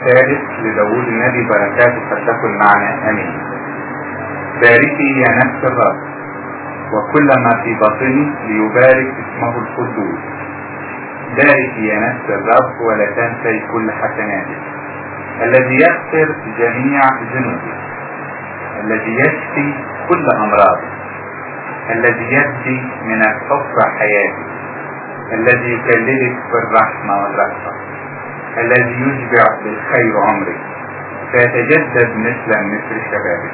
الثالث لداود النبي بركاته فلتكن معنا امين باركي يا نفس الرب وكل ما في باطني ليبارك اسمه القدوس باركي يا نفس الرب ولا تنسي كل حسناتك الذي يغفر جميع ذنوبك الذي يشفي كل امراضك الذي يهدي من الحفرة حياتك الذي يكللك بالرحمة والرأفة الذي يشبع بالخير عمرك فيتجدد مثل مثل شبابك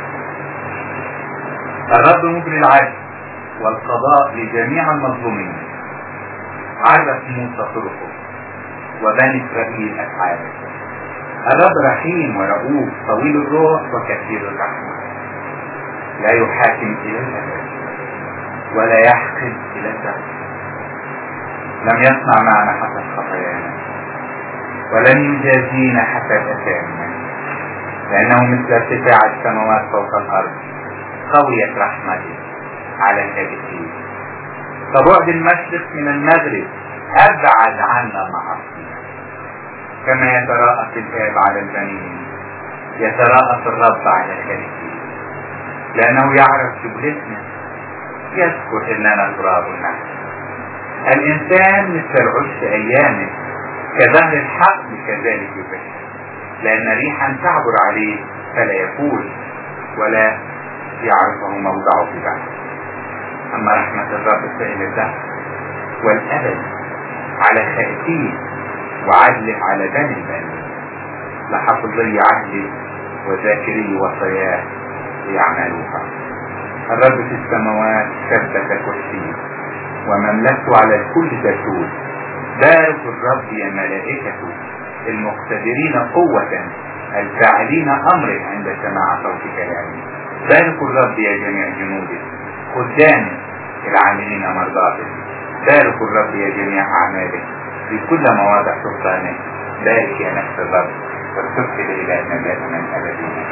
الرب مجري العدل والقضاء لجميع المظلومين عرف موسى طرقه وبني اسرائيل افعاله الرب رحيم ورؤوف طويل الروح وكثير الرحمه لا يحاكم الى الابد ولا يحقد الى الدهر لم يصنع معنا حسب خطايانا ولن يجازينا حسب اثامنا لانه مثل ارتفاع السماوات فوق الارض قويت رحمته على الهادفين فبعد المشرق من المغرب ابعد عنا معاصينا كما يتراءف الاب على البنين يتراءف الرب على الهادفين لانه يعرف جبلتنا يذكر اننا تراب النحس الانسان مثل العش ايامه كظهر الحقل كذلك يبشر لان ريحا تعبر عليه فلا يفول ولا يعرفه موضعه في بعض اما رحمة الرب سائل الدهر والابد على خائفين وعدله على بني البني لحفظي عهده وذاكري وصاياه ليعملوها الرب في السماوات ثبت كرسيه ومملكته على الكل تسود بارك الرب يا ملائكته المقتدرين قوة الفاعلين أمره عند سماع صوت كلامه بارك الرب يا جميع جنوده خدامه العاملين مرضاته بارك الرب يا جميع أعماله في كل مواضع سلطانه بارك يا نفس الرب والصدق لإلهنا دائما أبدا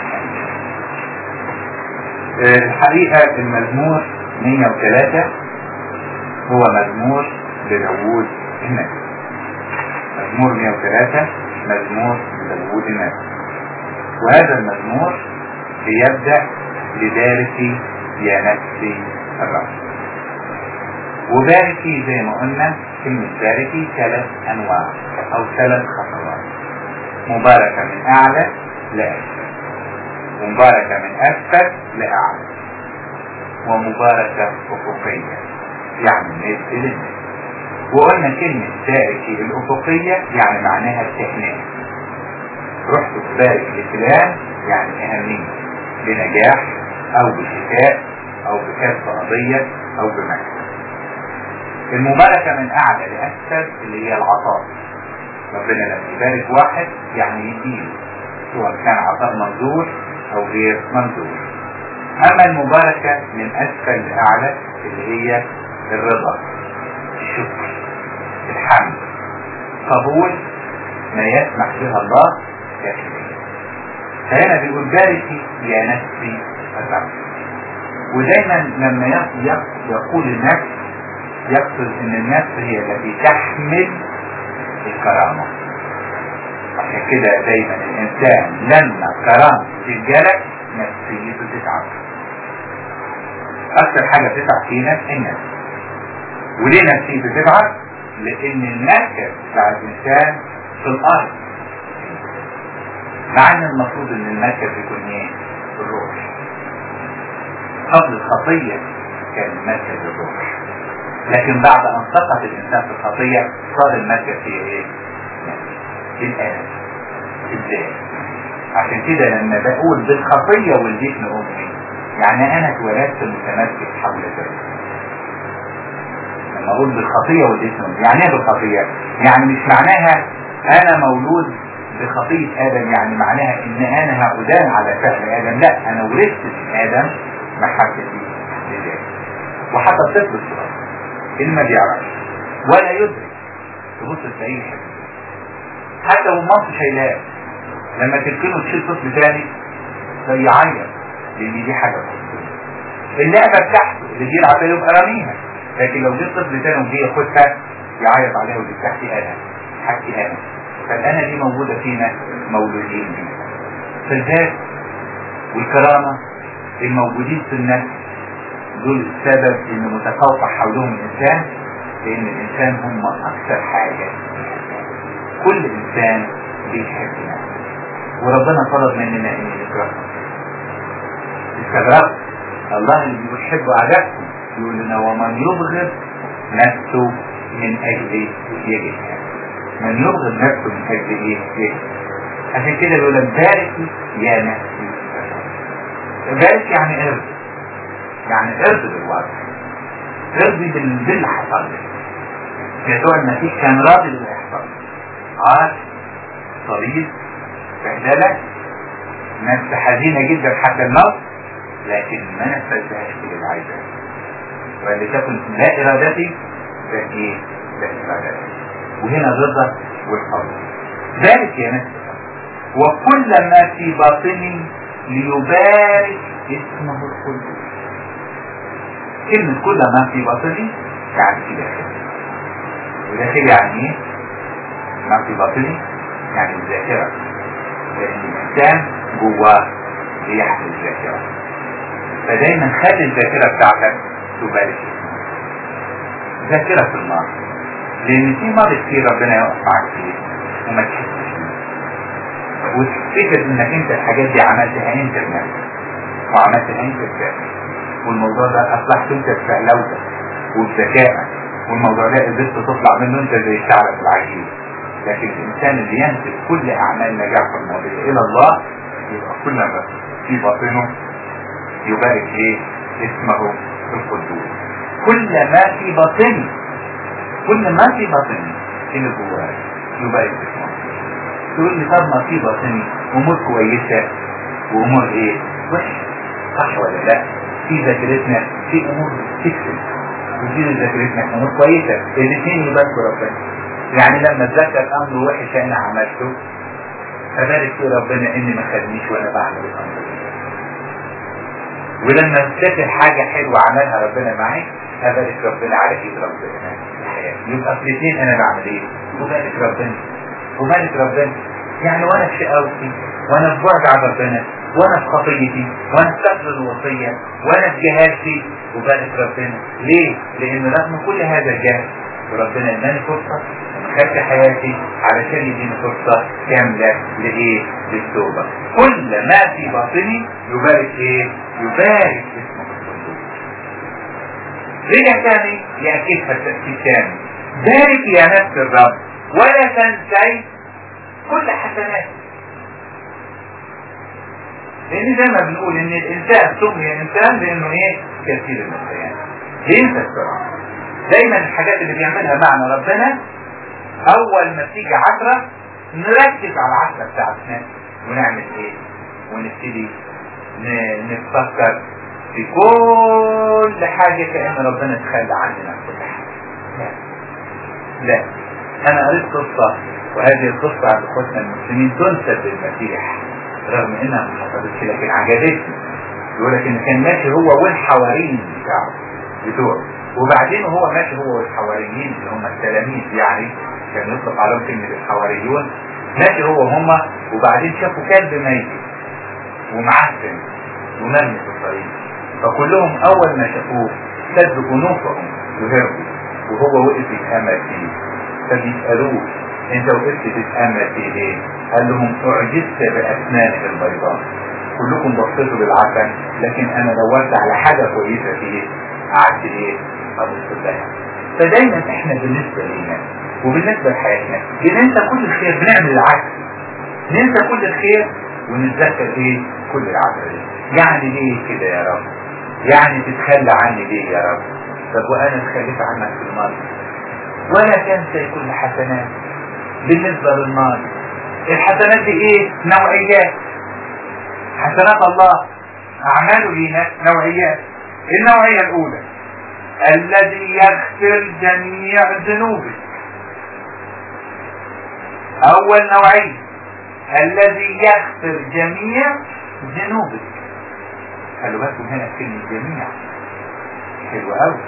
الحقيقة المزمور 103 هو مزمور لداوود النبي مزمور 103 مزمور لداوود النبي وهذا المزمور بيبدأ بباركي يا نفسي الرب وباركي زي ما قلنا كلمة باركي ثلاث أنواع أو ثلاث خطوات مباركة من أعلى لأسفل ومباركة من أسفل لأعلى ومباركة أفقية يعني من السلم وقلنا كلمة باركي الأفقية يعني معناها التهنئة رحت تبارك لفلان يعني أهمية بنجاح أو بشفاء أو بكسب قضية أو بمكسب المباركة من أعلى لأسفل اللي هي العطاء ربنا لما يبارك واحد يعني يديله سواء كان عطاء منظور أو غير منظور أما المباركة من أسفل لأعلى اللي هي الرضا الشكر الحمد قبول ما يسمح بها الله كافية فهنا بيقول باركي يا نفسي الرب ودايما لما يقول النفس يقصد ان النفس هي التي تحمل الكرامة عشان كده دايما الانسان لما كرامته تتجرح نفسيته تتعب اكثر حاجة تتعب فينا النفس وليه نفسيته تتعب لان المركز بتاع الانسان في الارض مع ان المفروض ان المركز يكون ايه الروح قبل الخطية كان المركز الروح لكن بعد ان سقط الانسان في الخطية صار المركز هي ايه الآن الذات عشان كده لما بقول بالخطية والذكر امي يعني انا اتولدت متمسك حول ذلك لما اقول بالخطية والذكر امي يعني ايه بالخطية يعني مش معناها انا مولود بخطية ادم يعني معناها ان انا هأدان على فعل ادم لا انا ورثت من ادم محبتي لذلك وحتى الطفل الصغير اللي ما بيعرفش ولا يدرك تبص تلاقيه حتى ومامته شايلاه لما تركنه تشيل طفل تاني يعيط لان دي حاجه اللعبه بتاعته اللي بيلعب بيها يبقى راميها لكن لو جه طفل تاني وجه ياخدها يعيط عليها ودي بتاعتي انا حاجتي انا فالأنا دي موجودة فينا مولودين بيها فالذات والكرامة الموجودين في النفس دول السبب ان متفوق حولهم الانسان لان الانسان هم اكثر حاجة كل انسان بيحب نفسه وربنا طلب مننا ان نكرهه استغربت الله اللي بيحب اعدائكم يقول لنا ومن يبغض نفسه من اجل يجدها من يبغض نفسه من اجل ايه يجدها عشان كده بيقول لك باركي يا نفسي بارك يعني ارض يعني ارض بالوضع ارضي باللي حصل لك يسوع المسيح كان راضي باللي يحصل عاش صليب بهدلة نفس حزينة جدا حتى الموت لكن ما نفذهاش في العايزة ولتكن لا إرادتي بل إيه لا إرادتي وهنا الرضا والحب ذلك يا نفس وكل ما في باطني ليبارك اسمه القدوس كلمة كل ما في باطني يعني في داخلي وداخلي يعني ايه؟ ما في باطني يعني الذاكرة لأن الإنسان جواه بيحمل الذاكرة فدايما خلي الذاكرة بتاعتك تبارك اسمه ذاكرة في الماضي لأن في ماضي كتير ربنا يقف معاك فيه وما تحسش بيه وتفتكر انك انت الحاجات دي عملتها انت بنفسك وعملتها انت بذاتك والموضوع ده اصلحت انت بفهلوتك وبذكائك والموضوع ده قدرت تطلع منه انت زي الشعر في العجيب لكن الانسان اللي ينسب كل اعمال نجاحه الماضيه الى الله يبقى كل ما في باطنه يبارك ايه اسمه القدوس كل ما في باطني كل ما في باطني اللي جواه يبارك اسمه تقول لي طب ما في باطني امور كويسه وامور ايه وحشه صح ولا لا في ذاكرتنا في امور تكسب وفي ذاكرتنا امور كويسه الاثنين يباركوا ربنا يعني لما اتذكر امر وحش انا عملته فبارك في ربنا اني ما خدنيش وانا بعمل الامر ده ولما افتكر حاجه حلوه عملها ربنا معي ابارك ربنا على ايد ربنا يبقى في الاثنين انا بعمل ايه؟ وبارك ربنا وبارك ربنا يعني وانا في شقاوتي وانا في بعد عن ربنا وانا في خطيتي وانا في كسر الوصية وانا في جهالتي وبارك ربنا ليه؟ لان رغم كل هذا الجهل وربنا اداني فرصة خدت حياتي علشان يديني فرصة كاملة لإيه؟ للتوبة. كل ما في باطني يبارك إيه؟ يبارك اسمه القدوس. رجع تاني يأكدها التأكيد تاني. بارك يا نفس الرب ولا تنسي كل حسناته لان زي ما بنقول ان الانسان سمي انسان لانه ايه كثير النسيان ينسى بسرعه دايما الحاجات اللي بيعملها معنا ربنا اول ما تيجي عشرة نركز على العشرة بتاعتنا ونعمل ايه ونبتدي نتفكر في كل حاجة كأن ربنا تخلى عننا كل حاجة لا لا انا قريت قصة وهذه القصة عند اخوتنا المسلمين تنسب للمسيح رغم انها ما حصلتش لكن عجبتني يقول لك ان كان ماشي هو والحواريين بتاعه بتوعه وبعدين هو ماشي هو والحواريين اللي هم التلاميذ يعني كان يطلق عليهم كلمة الحواريون ماشي هو وهم وبعدين شافوا كلب ميت ومعفن ومرمي في الطريق فكلهم اول ما شافوه سدوا انوفهم وهربوا وهو وقف يتأمل فيه فبيسألوه انت وقفت تتأمل فيه ليه؟ قال لهم اعجزت باسنانك البيضاء كلكم بصيتوا بالعفن لكن انا دورت على حاجة كويسة فيه قعدت ايه؟ ابص لها فدايما احنا بالنسبة لينا وبالنسبة لحياتنا بننسى كل الخير بنعمل العكس ننسى كل الخير ونتذكر ايه؟ كل العفن يعني ليه كده يا رب؟ يعني تتخلى عني ليه يا رب؟ طب وانا اتخليت عنك في الماضي ولا تنسى كل حسنات بالنسبة للماضي الحسنات دي ايه نوعيات حسنات الله اعماله لينا نوعيات النوعية الاولى الذي يغفر جميع ذنوبك اول نوعية الذي يغفر جميع ذنوبك خلوا بالكم هنا كلمة جميع حلو قوي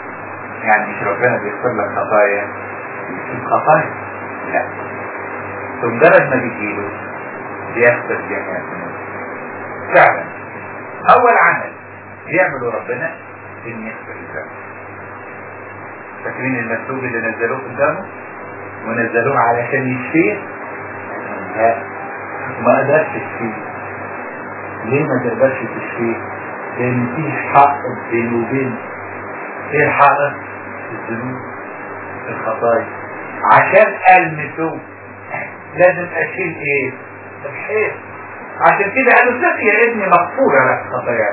يعني مش ربنا بيغفر لك خطايا يكتب خطايا لا بمجرد ما بيجيله بيغفر جميع الذنوب فعلا اول عمل بيعمله ربنا ان يغفر الذنب فاكرين المكتوب اللي نزلوه قدامه ونزلوه علشان يشفيه لا ما قدرش تشفيه ليه ما تقدرش تشفيه لان في حق بينه وبين ايه الحق الذنوب الخطايا عشان المسه لازم اشيل ايه الحيط عشان كده قالوا سقي يا ابني مغفورة لك خطاياك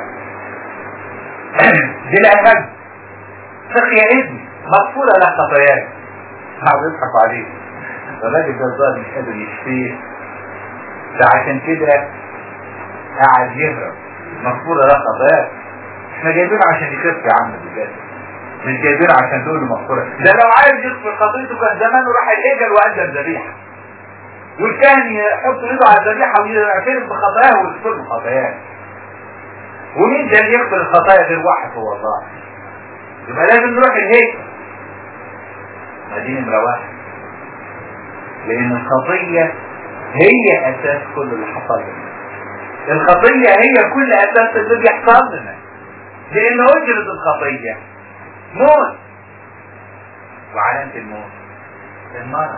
دي الاهم سقي يا ابني مغفورة لك خطاياك عاوز يضحك عليه الراجل ده الظاهر مش قادر يشفيه ده عشان كده قاعد يهرب مغفورة لك خطاياك احنا جايبينه عشان يخف يا عم بجد مش جايبينه عشان تقول له مغفورة ده لو عايز يغفر خطيته كان زمانه راح الهجل وقدم ذبيحه والكاهن يحط ايده على الذبيحه ويعترف بخطاياه ويغفر له خطاياه ومين ده اللي يغفر الخطايا غير واحد هو الله يبقى لازم نروح الهيكل ما دي نمره واحد لان الخطيه هي اساس كل اللي حصل لنا الخطيه هي كل اساس اللي بيحصل لنا لان اجرة الخطيه موت وعلامة الموت المرض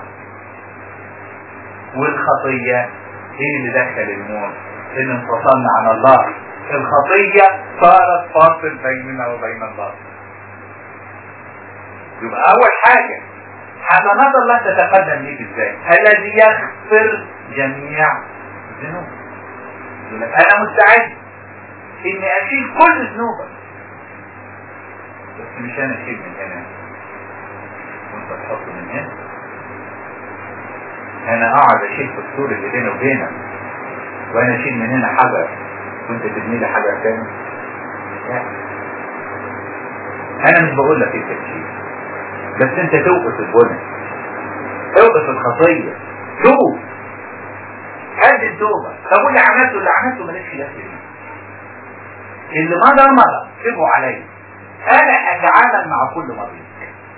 والخطية هي اللي دخل الموت ان انفصلنا عن الله الخطية صارت فاصل بيننا وبين الله يبقى اول حاجة حسنات الله تتقدم ليك ازاي الذي يغفر جميع الذنوب يقول لك انا مستعد اني اشيل كل ذنوبك بس مش انا اشيل من هنا وانت تحط من هنا انا اقعد اشيل في السور اللي بيني وبينك وانا اشيل من هنا حجر وانت تبني لي حجر تاني لا انا مش بقول لك انت تشيل بس انت توقف البنى توقف الخطيه توب قد التوبه طب واللي عملته اللي عملته مالكش دخل فيه اللي مضى مضى سيبه عليا انا اتعامل مع كل مريض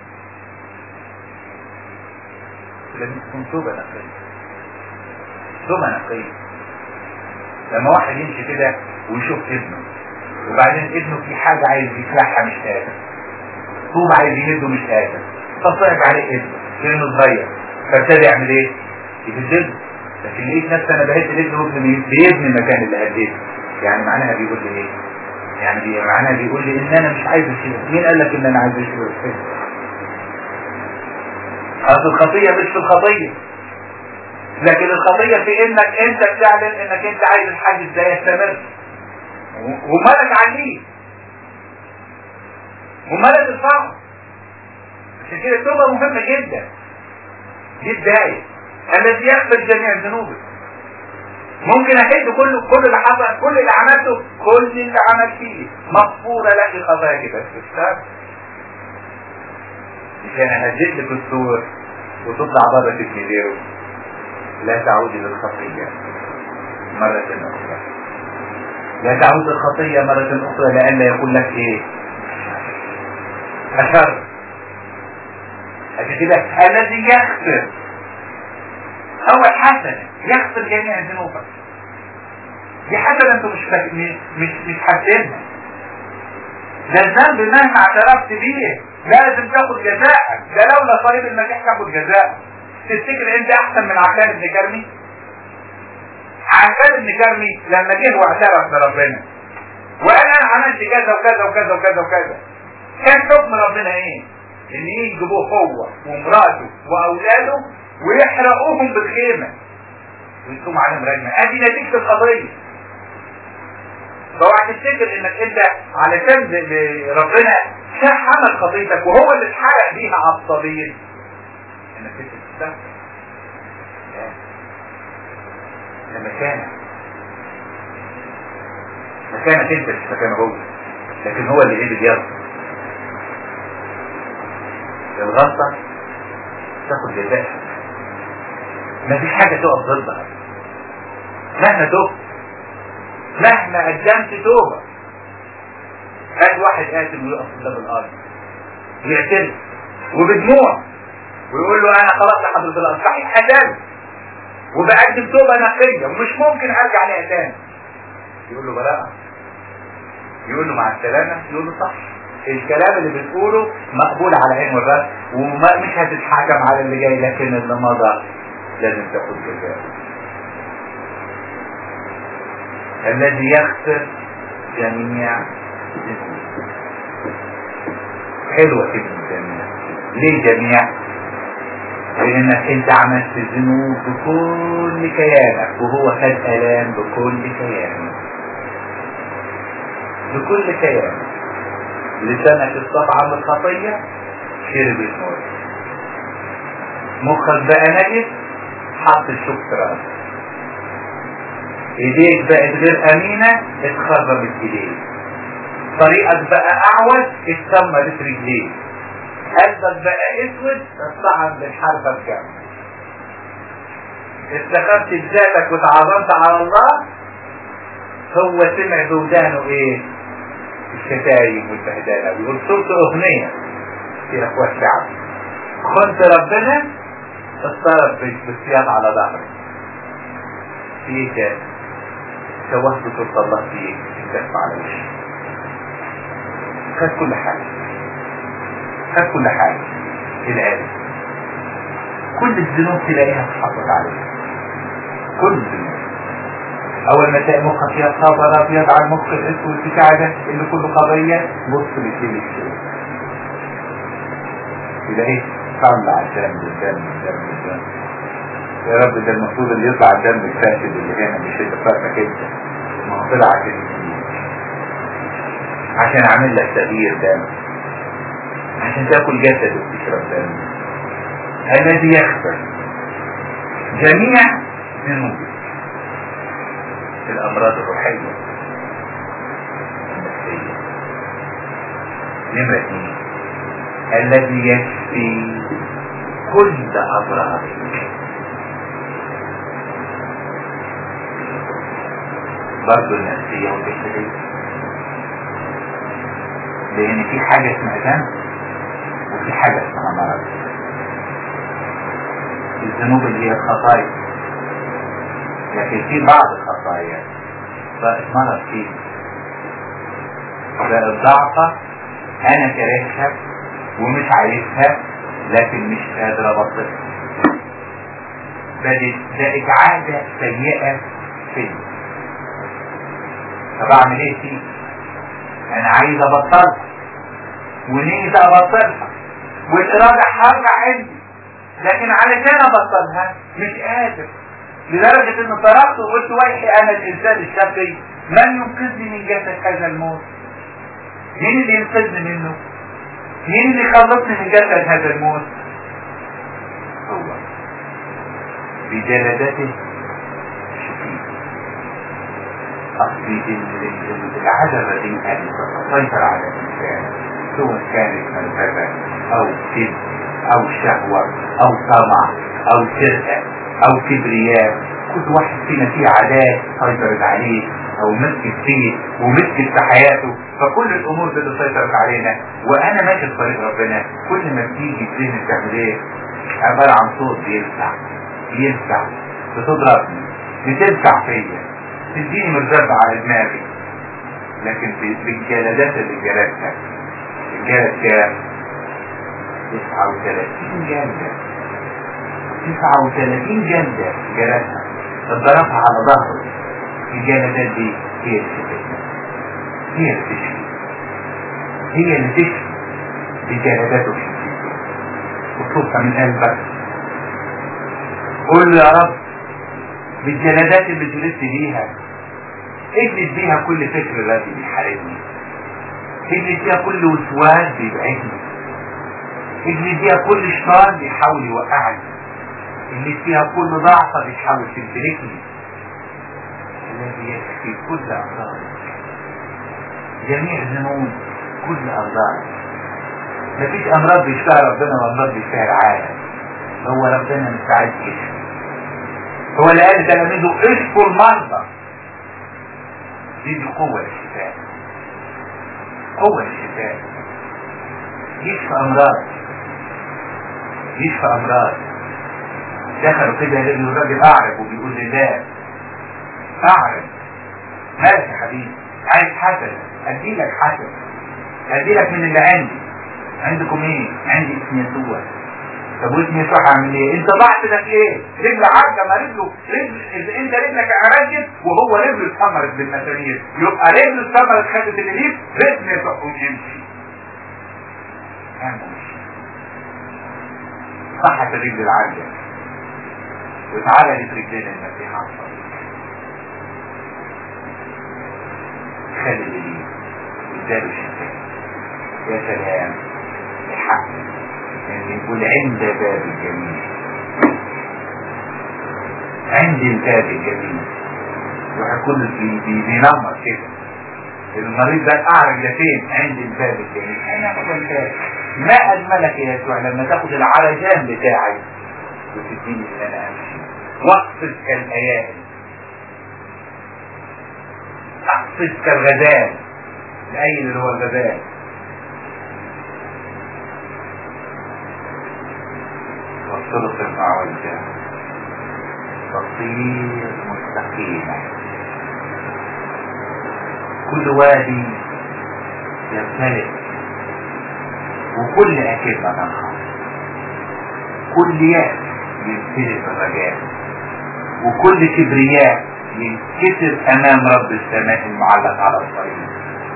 لازم تكون توبة نقية توبة نقية لما واحد يمشي كده ويشوف ابنه وبعدين ابنه في حاجة عايز يفلحها مش قادر طوب عايز يهده مش قادر فصعب عليه ابنه لانه صغير فابتدى يعمل ايه؟ يهدده لكن لقيت نفسي انا بهد الابن وابن بيبني المكان اللي هديته يعني معناها بيقول لي ايه؟ يعني بي معناها بيقول لي ان انا مش عايز اشيل مين قال لك ان انا عايز اشيل اصل الخطية مش في الخطية لكن الخطية في انك انت بتعلن انك انت عايز الحاجز ده يستمر ومالك عليه ومالك تدفعه عشان كده التوبة مهمة جدا دي بداية الذي يغفر جميع ذنوبك ممكن احد كل كل اللي حصل كل اللي عملته كل اللي عمل فيه مغفورة لك خطاياك بس استاذ مش انا هديت لك السور وتطلع بره تكبيره لا تعود للخطية مرة أخرى لا تعود الخطية مرة أخرى لألا يكون لك إيه أشر عشان كده الذي يغفر أول حسنة يغفر جميع ذنوبك دي حسنة أنتوا مش فاك... مش مش حاسينها ده الذنب مهما اعترفت بيه لازم تاخد جزاءك ده لولا صليب المسيح تاخد جزاء تفتكر انت احسن من عكان ابن كرمي عكان ابن كرمي لما جه واعترف بربنا وقال انا عملت كذا وكذا وكذا وكذا وكذا كان حكم ربنا ايه ان يجيبوه هو ومراته واولاده ويحرقوهم بالخيمه ويقوم عليهم رجمه ادي نتيجه القضيه فاوعى تفتكر انك انت علشان ربنا شاف عمل خطيتك وهو اللي اتحرق بيها على الصليب انك انت تستهتر ده مكانك مكانك انت مش مكانه هو لكن هو اللي قدر يغفر الغلطة تاخد جزاء مفيش حاجة تقف ضدها مهما تقف مهما قدمت توبة هات واحد قاتل ويقف قدام الارض ويعترف وبدموع ويقول له انا خلاص لحضرة الارض صحيح قتل وبقدم توبة نقية ومش ممكن ارجع لها تاني يقول له براءة يقول له مع السلامة يقول له صح الكلام اللي بتقوله مقبول على عين والراس ومش هتتحكم على اللي جاي لكن اللي مضى لازم تاخد جزاء الذي يغفر جميع حلوة كلمة جميع ليه جميع؟ لانك انت عملت ذنوب بكل كيانك وهو خد الام بكل كيانك بكل كيانك لسانك استطعم الخطية شرب الموت مخك بقى نجس حط الشوك في راسك ايديك بقت غير امينة اتخربت ايديك طريقك بقى اعوج اتسمرت رجليك قلبك بقى اسود اصطعم بالحربة بجنب استخفت بذاتك وتعظمت على الله هو سمع بودانه ايه الشتايم والبهدلة بيقول صوت اغنية في اخوة الشعب خنت ربنا اضطرب بالسياط على ظهرك في ايه تاني توهت صوت الله فيك الدفع على وشك خد كل حاجة خد كل حاجة العلم كل الذنوب تلاقيها تحافظ عليها كل الذنوب اول ما تلاقي مخك يا خبر ابيض على المخ الاسود بتاع ده اللي كله قضيه بص بتلاقي الشيء تلاقيه طلع الدم الدم الدم الدم يا رب ده المفروض اللي يطلع الدم الفاسد اللي هنا مش اللي فاتك انت ما هو طلع كده عشان اعمل لك تغيير دم عشان تاكل جسد وتشرب دم الذي يغفر جميع ذنوبك الامراض الروحية النفسية نمرة اثنين الذي يشفي كل امراضك برضه النفسية والجسدية لان في حاجة اسمها دم وفي حاجة اسمها مرض الذنوب اللي هي الخطايا لكن في بعض الخطايا بقت مرض فيه بقت ضعفة انا كارهها ومش عايزها لكن مش قادر ابطلها بدت بقت عادة سيئة فيا طب اعمل ايه فيه انا عايز ابطلها ونيت ابطلها والارادة حرة عندي لكن علشان ابطلها مش قادر لدرجة ان طرقت وقلت ويحي انا الانسان الشقي من ينقذني من جسد هذا الموت مين اللي ينقذني منه مين اللي يخلصني من جسد هذا الموت هو بجلدته شفيت اصلي العدمة دي ان تسيطر على الانسان سواء كانت منفذة او كذب او شهوة او طمع او سرقة او كبرياء كل واحد فينا فيه عادات سيطرت عليه او مسكت فيه ومسكت في حياته فكل الامور دي سيطرت علينا وانا ماشي في طريق ربنا كل ما بتيجي الدنيا بتعمل ايه عبارة عن صوت بيلسع بيلسع بتضربني بتلسع فيا تديني مرزبة على دماغي لكن بالجلدات اللي جلدتها الجلد كام 39 جلدة 39 جلدة جلدها اتضربها على ظهره الجلدات دي هي اللي تشفي هي اللي تشفي هي اللي تشفي بجلداته وشفيته وتطلع من قلبك قول له يا رب بالجلدات اللي جلدت بيها اجلد بيها كل فكر الذي بيحاربني اجلد بيها كل وسواس بيبعدني اجلد بيها كل شيطان بيحاول يوقعني اللي فيها كل ضعفة بتحاول تمتلكني الذي يكفي كل أمراض جميع ذنوب كل أمراض مفيش أمراض بيشفيها ربنا وأمراض بيشفيها العالم هو ربنا مستعد يشفي هو اللي قال لتلاميذه اشفوا المرضى دي دي قوة للشفاء قوة للشفاء يشفى أمراض يشفى أمراض دخلوا كده لقوا الراجل اعرج وبيقول لله اعرج مالك يا حبيبي عايز حسن ادي لك حسن ادي لك من اللي عندي عندكم ايه عندي اسم يسوع طب واسم يسوع هعمل ايه انت ضعت لك ايه رجل عرجه ما رجله رجل انت رجلك عرجت وهو رجله اتحمرت بالمسامير يبقى رجله اتحمرت خدت اللي ليك باسم يسوع قوم امشي صحت الرجل العرجه واتعرجت رجلين المسيح على الصليب خلي اللي ليه اداله شفاء يا سلام الحق ان يقول عند باب الجميل عند الباب الجميل وهيكون بينمر كده المريض ده اعرج لفين عند الباب الجميل انا الباب ما اجملك يا يسوع لما تاخد العرجان بتاعي وتديني ان انا امشي واقصد كالايام اقصد كالغزال الايل اللي هو الغزال والصدق مع وجهه تصير مستقيمة كل وادي يمتلئ وكل أكلمة تنخر كل يأس يمتلئ بالرجاء وكل كبرياء ينكسر أمام رب السماء المعلق على الصليب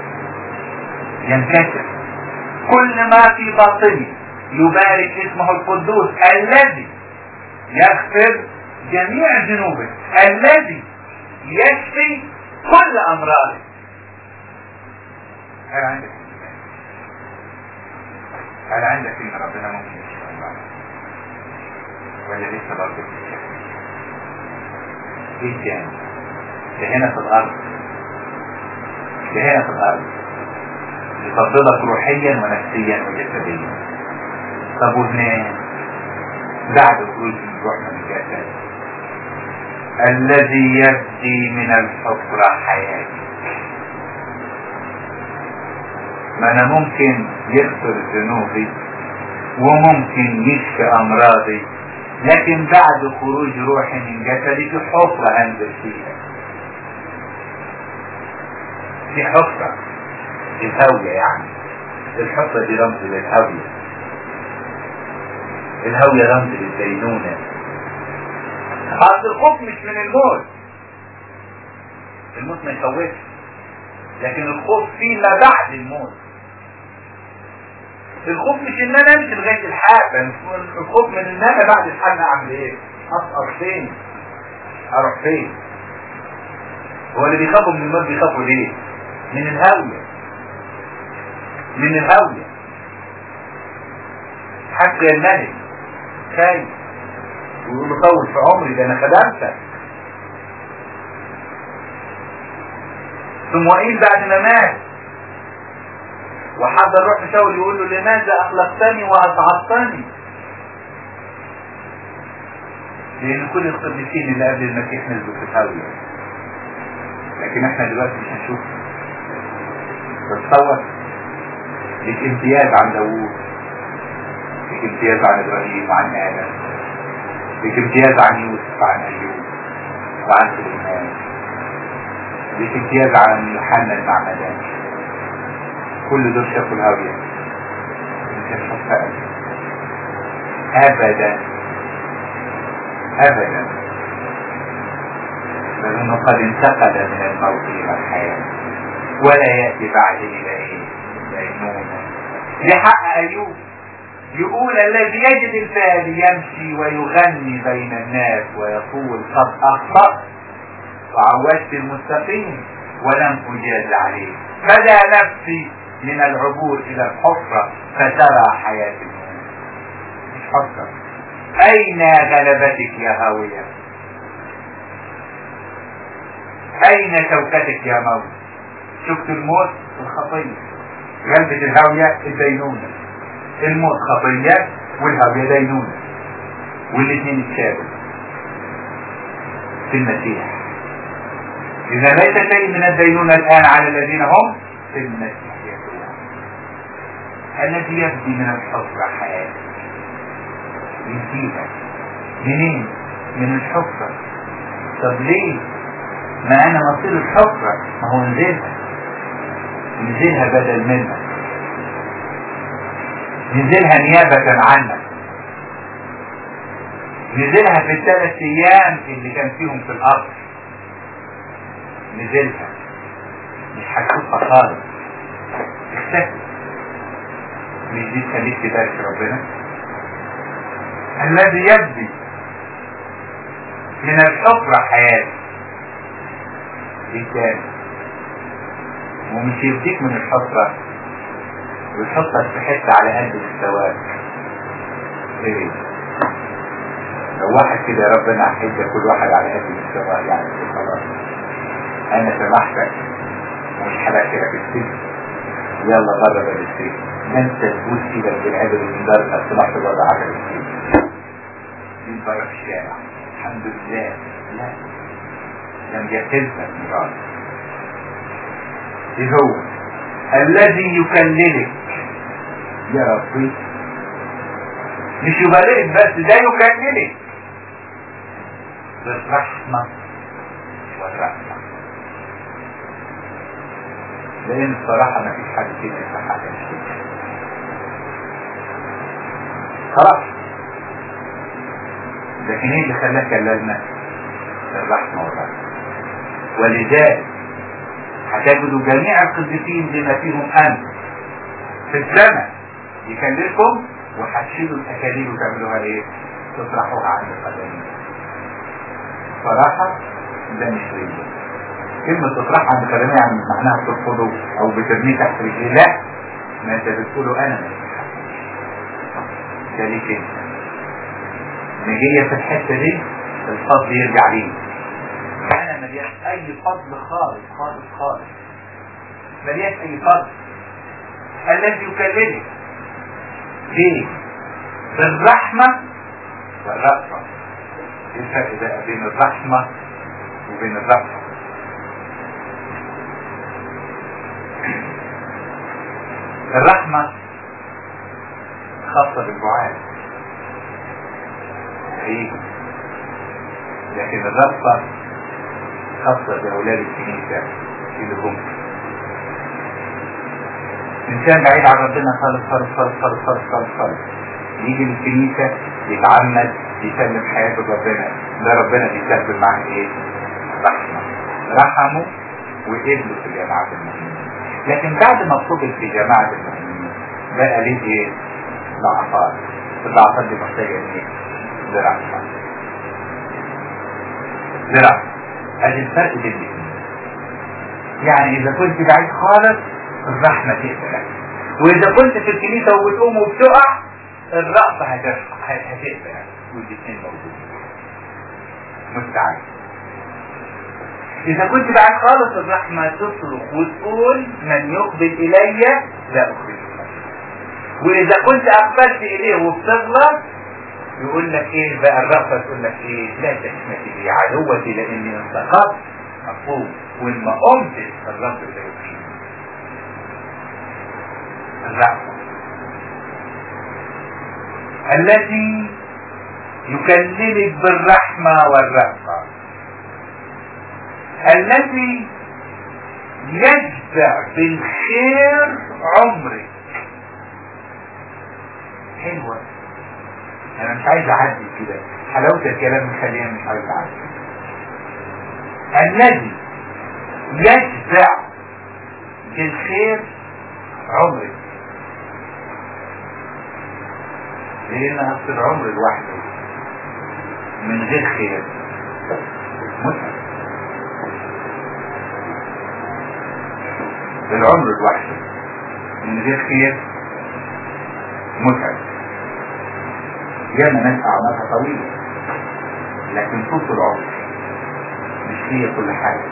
ينكسر كل ما في باطني يبارك اسمه القدوس الذي يغفر جميع ذنوبك الذي يشفي كل امراضك هل عندك هل عندك ان ربنا ممكن يشفي امراضك ولا لسه برضه بتشفي ايه تاني ده هنا في الارض ده هنا في الارض يفضلك روحيا ونفسيا وجسديا طب وهناك بعد خروج الروح من الجسد الذي يبدي من الحفرة حياتي ما انا ممكن يغفر ذنوبي وممكن يشفي امراضي لكن بعد خروج روحي من جسدي في حفرة انزل فيها في حفرة الهوية يعني الحفرة دي رمز للهوية الهوية رمز للدينونة اصل الخوف مش من الموت الموت ما يخوفش لكن الخوف فيما بعد الموت الخوف مش ان انا امشي لغايه الحافه الخوف من ان انا بعد الحافه اعمل ايه؟ اسقط فين؟ اروح فين؟ هو اللي بيخافوا من الموت بيخافوا ليه؟ من الهويه من الهويه حتى الملك خايف ويقول له طول في عمري ده انا خدمتك ثم وقيل بعد ما مات وحد الروح شاول يقول له لماذا اخلقتني واسعدتني لان كل القديسين اللي قبل المسيح نزلوا في الهاوية لكن احنا دلوقتي مش هنشوف تتصور ليك امتياز عن داوود ليك امتياز عن ابراهيم وعن ادم ليك امتياز عن يوسف وعن ايوب وعن سليمان ليك امتياز عن يوحنا المعمدان كل دول شافوا الهاوية انت شفت ابدا ابدا بل انه قد انتقل من الموت الى الحياة ولا يأتي بعد الى ايه دينونة لحق ايوب يقول الذي يجد الفادي يمشي ويغني بين الناس ويقول قد اخطأت وعودت المستقيم ولم اجاز عليه بدا نفسي من العبور الى الحفرة فترى حياة الموت مش حفرة اين غلبتك يا هاوية اين شوكتك يا موت شفت الموت الخطية غلبة الهاوية الدينونة الموت خطية والهاوية دينونة والاثنين اتشابه في المسيح إذا ليس شيء من الدينونة الآن على الذين هم في المسيح يسوع الذي يبدي من الحفرة حياته يديها منين من الحفرة طب ليه ما انا مصير الحفرة ما هو نزلها نزلها بدل منك نزلها نيابة عنك نزلها في الثلاث ايام اللي كان فيهم في الارض نزلها مش هتشوفها خالص اختفت مش دي تخليك تبارك ربنا الذي يبدي من الحفرة حياة ايه تاني ومش يبديك من الحفرة ويحطك في حتة على قد مستواك ايه لو واحد كده ربنا حته كل واحد على قد مستواه يعني خلاص انا سمحتك ومش هبكرك السجن يلا بره باب السجن ده انت تبوس كده بالعبر من درجة سمحت بره عبر السجن دي بره في الشارع الحمد لله لا لم يتلفت مراد ايه هو الذي يكللك يا ربي مش يبالغك بس ده يكللك بالرحمة والرحمة لان الصراحة ما فيش حد فينا يستحق الشيء خلاص لكن ايه اللي خلاك كللنا الرحمة والرحمة ولذلك هتجدوا جميع القديسين بما فيهم انت في السماء يكللكم وهتشيلوا الاكاليل وتعملوها ايه تطرحوها عند القدمين صراحة ده مش ريبه كلمة تطرحها عند القدمين يعني معناها بترفضه او بترميه تحت رجليه لا ما انت بتقوله انا مش ده ليك انت نجية في الحتة دي الفضل يرجع ليه انا مليان اي فضل خالص خالص خالص مليان اي فضل الذي يكلمك ليه بالرحمة والرأفة ايه الفرق بقى بين الرحمة وبين الرأفة الرحمة خاصة بالبعاد ايه لكن الرأفة خاصة بأولاد الكنيسة اللي هم إنسان بعيد عن ربنا خالص خالص خالص خالص خالص خالص خالص يجي للكنيسة يتعمد يسلم حياته لربنا ده ربنا بيستقبل معاه ايه؟ رحمة رحمه وقبله في جماعة المؤمنين لكن بعد ما قبل في جماعة المؤمنين بقى ليه ايه؟ ضعفات الضعفات دي محتاجة ايه؟ لرحمة لرحمة ادي الفرق بين الاثنين يعني اذا كنت بعيد خالص الرحمة تقبلك واذا كنت في الكنيسة وبتقوم وبتقع الرأفة هتقبلك والاثنين موجودين مستعد اذا كنت بعيد خالص الرحمة تصرخ وتقول من يقبل الي لا اخرجه واذا كنت اقبلت اليه وبتغلط يقول لك ايه بقى الرأفة تقول لك ايه لا تشمتي لي عدوتي لاني انتقضت مفهوم وان ما قمتش الرب سيبكيني الرأفة الذي يكللك بالرحمة والرأفة الذي يشبع بالخير عمرك حلوة انا مش عايز اعدي كده حلاوة الكلام مخليها مش عايز اعدي الذي يشبع بالخير عمرك لان اصل العمر لوحده من غير خير متعب العمر لوحده من غير خير متعب ياما ناس اعمارها طويله لكن طول العمر مش هي كل حاجه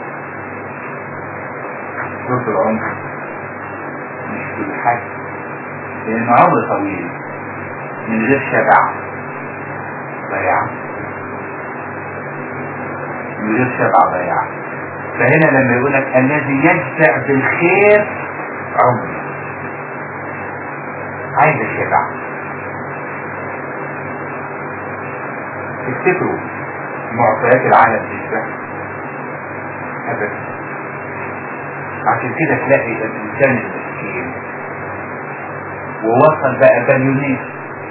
طول العمر مش كل حاجه لان عمر طويل من غير شبع ضياع من غير شبع ضياع فهنا لما يقول لك الذي يشبع بالخير عمر عايز الشبع تفتكروا معطيات العالم تشبه ابدا عشان كده تلاقي الانسان المسكين ووصل بقى بليونير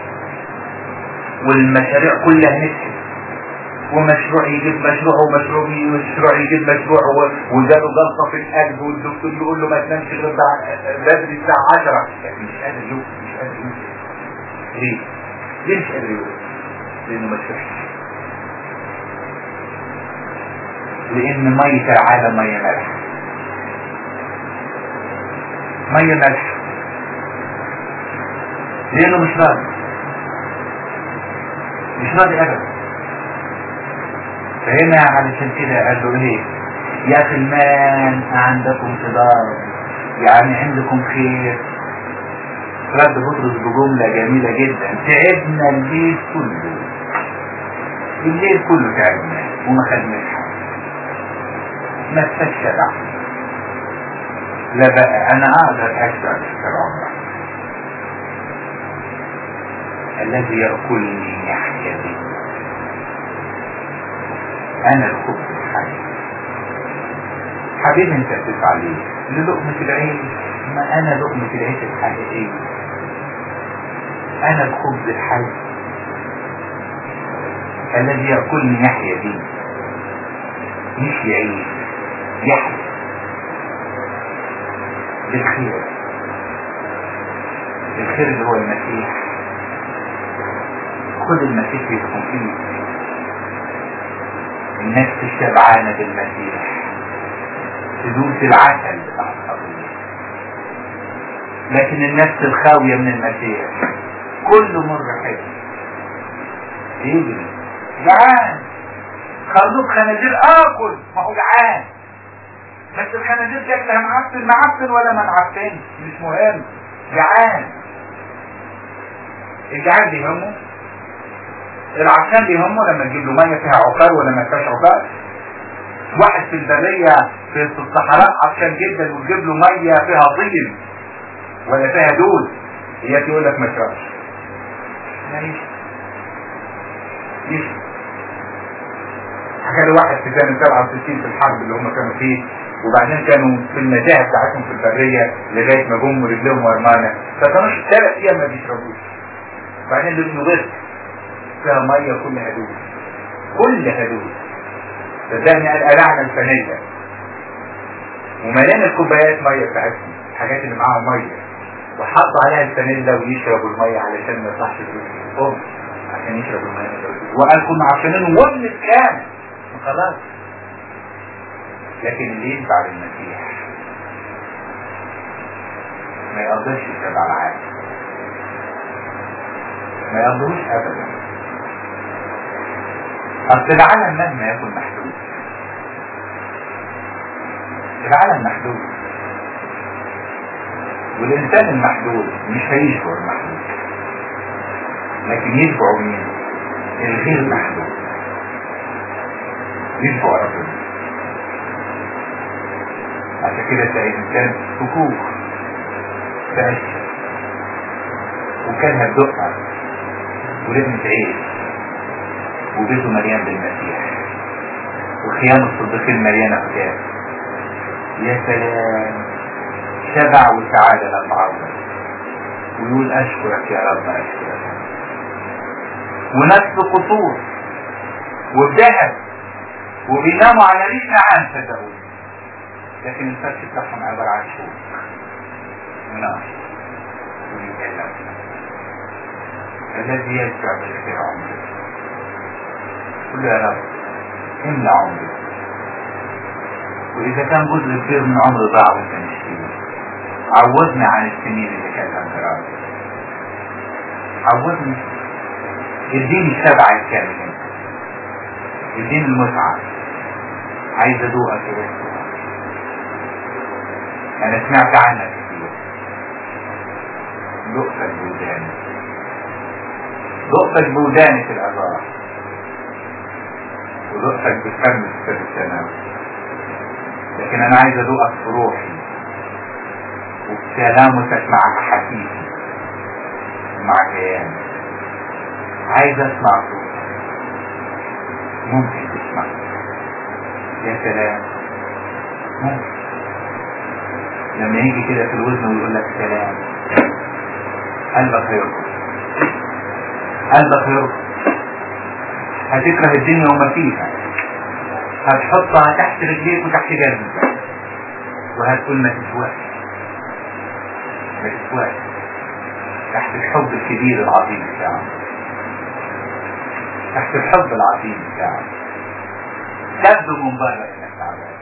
والمشاريع كلها نجحت ومشروع يجيب مشروع ومشروع مشروع يجيب مشروع وجاله جلطة في القلب والدكتور يقول له ما تنامش غير بدري الساعة 10 لكن مش قادر يوصل مش قادر يوصل ليه؟ ليه مش قادر يوصل؟ لأنه ما شافش لأن مية العالم مية مالحة مية مالحة لأنه مش راضي مش راضي أبدا فهنا علشان كده قال له ايه يا اخي المال عندكم صدار يعني عندكم خير رد بطرس بجملة جميلة جدا تعبنا الليل كله الليل كله تعبنا وما خدناش حاجة ما استشفى لا بقى انا اقدر اشبع في العمر الذي يأكلني يحيا بي انا الخبز الحي حبيبي انت بتسعى ليه للقمة العيش ما انا لقمة العيش الحقيقية انا الخبز الحي الذي يأكلني يحيا بي مش يعيش يحيا بالخير الخير اللي هو المسيح خد المسيح يكون فيه النفس الشبعانة بالمسيح تدوس العسل بتاع الخطية لكن النفس الخاوية من المسيح كل مرة حلو يجري جعان خرطوط خنازير اكل ما هو جعان بس الخنازير شكلها معفن معفن ولا ما معفنش مش مهم جعان الجعان بيهمه العطشان بيهمه لما تجيب له ميه فيها عقار ولا ما فيهاش عقار واحد في البريه في الصحراء عطشان جدا وتجيب له ميه فيها طين ولا فيها دود هي تقول لك ما تشربش لا يشرب يشرب حكى لي واحد في سنه 67 في الحرب اللي هم كانوا فيه وبعدين كانوا في المتاهه بتاعتهم في البريه لغايه ما جم ورجلهم ورمانه فكانوش ثلاث ايام ما بيشربوش بعدين لانه غير فيها ميه كلها دود كلها دود صدقني قال قلعنا الفانيلا ومليان الكوبايات ميه بتاعتهم الحاجات اللي معاها ميه وحطوا عليها الفانيلا ويشربوا الميه علشان ما يصحش الام عشان يشربوا الميه وقال كنا عشانين وزن كان خلاص لكن اللي يتبع للمسيح ما يقدرش يتبع العالم ما يقدروش ابدا اصل العالم مهما يكن محدود العالم محدود والانسان المحدود مش هيشبع المحدود لكن يشبع مين الغير محدود يشبع ربنا عشان كده تلاقي الانسان سكوك تعيش وكانها الدقة ولازم تعيش وبيته مليان بالمسيح وخيام الصديقين مليانة خيام يا سلام شبع وسعادة لما عوض ويقول أشكرك يا رب أشكرك وناس قصور وبذهب وبيناموا على ريش نعام صدقوني لكن الفرش بتاعهم عبارة عن شوك ونار ويتكلم الذي يرجع بالخير عمره قل يا رب املى عمري واذا كان جزء كبير من عمري ضاع وانت مش فيه عوضني عن السنين اللي كانت عند ربي عوضني اديني الشبع الكامل انت اديني المتعة عايز ادوقك يا يسوع انا سمعت عنك كتير دقتك بوداني دقتك بوداني في العبارة ودقتك بفم في السماء لكن انا عايز ادوقك في روحي وبكلامك مع احاسيسي مع كياني عايز اسمع صوتك ممكن تسمع يا سلام ممكن لما يجي كده في الوزن ويقول لك سلام قلبك هيرقص قلبك هيرقص هتكره الدنيا وما فيها هتحطها تحت رجليك وتحت جنبك وهتقول ما تسواش ما تسواش تحت الحب الكبير العظيم بتاعه تحت الحب العظيم بتاعه تبدو من بره انك تعبان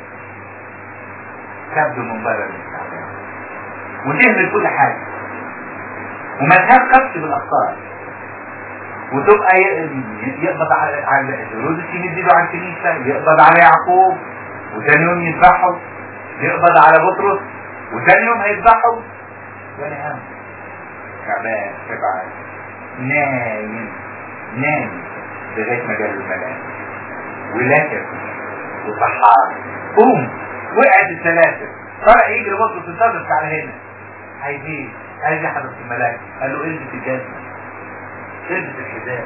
تبدو من بره انك تعبان وتهمل كل حاجه وما تهكرش بالاخطار وتبقى يقبض على على هيرودس يمد على الكنيسه يقبض على يعقوب وثاني يوم يذبحه يقبض على بطرس وثاني يوم هيذبحه ولا هم تعبان شبعان نايم نايم لغايه ما جاله الملاك ولكن وصحاب قوم وقعت السلاسل طلع يجري بطرس انتظر على هنا عايز ايه؟ عايز يحضر في الملاك قال له البس الجزمه البس الحذاء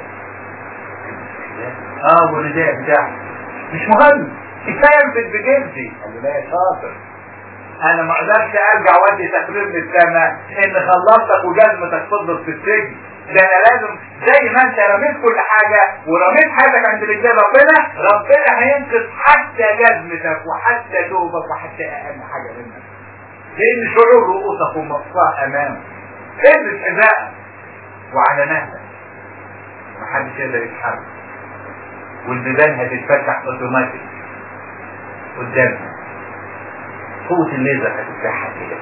اه والرداء بتاعه مش مهم كفايه في بجلدي قال له لا يا شاطر انا ما اقدرش ارجع وادي تقرير للسماء ان خلصتك وجزمتك فضلت في السجن ده انا لازم زي ما انت رميت كل حاجه ورميت حاجتك عند رجال ربنا ربنا هينقذ حتى جزمتك وحتى ثوبك وحتى اهم حاجه منك لان شعور رؤوسك ومقصاه امامه البس حذاءك وعلى مهلك محدش يقدر يتحرك والبيبان هتتفتح اوتوماتيك قدامنا قوة الليزر هتفتحها كده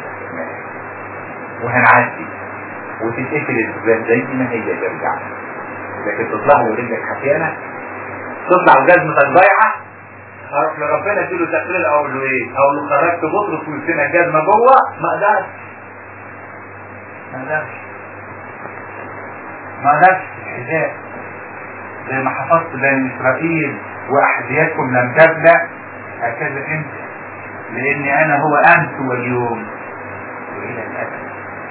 وهنعدي وتتقفل البيبان زي ما هي ترجع لكن تطلع له رجلك حفيانة تطلع وجزمتك ضايعة اروح لربنا اديله تقرير اقول له ايه؟ اقول له خرجت بطرس وسينا الجزمة جوه ما اقدرش ما اقدرش ما اقدرش الحذاء زي ما حفظت بني اسرائيل واحذيتكم لم تبلى هكذا انت لاني انا هو امس واليوم والى الابد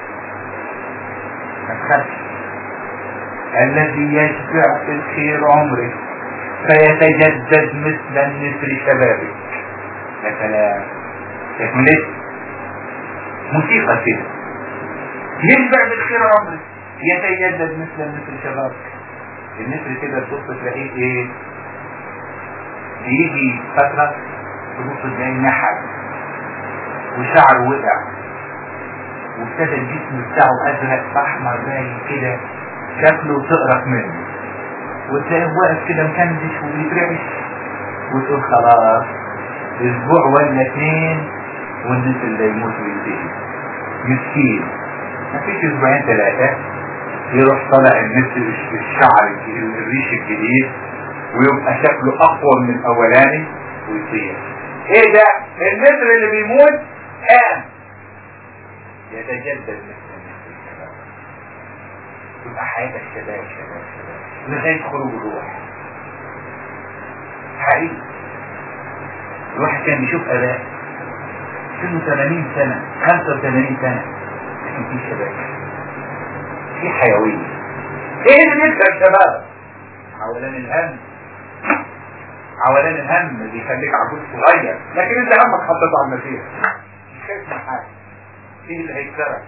ما تخافش الذي يشبع في الخير عمرك فيتجدد مثل النسر شبابك يا سلام تكملت موسيقى كده يشبع بالخير عمرك يتجدد مثل النسر شبابك النسر كده تبص تلاقيه ايه بيجي فترة تبص تلاقيه نحر وشعره وقع وابتدى الجسم بتاعه ازرق احمر باين كده شكله تقرف منه وتلاقيه واقف كده مكندش وبيترعش وتقول خلاص اسبوع ولا اتنين والناس اللي يموت وينتهي مسكين مفيش اسبوعين ثلاثة يروح طالع النسر الشعر الريش الجديد ويبقى شكله اقوى من الاولاني ويطير ايه ده النسر اللي بيموت قام يتجدد مثل النسر الشباب تبقى حياتك شباب شباب شباب لغايه خروج الروح حقيقي الواحد كان بيشوف اباء سنه 80 سنه 85 سنه لكن في شباب في حيوية ايه اللي بيكسر الشباب حولان الهم حولان الهم اللي يخليك عجوز صغير لكن انت همك حطيته على المسيح مش خايف من حاجه ايه اللي هيكسرك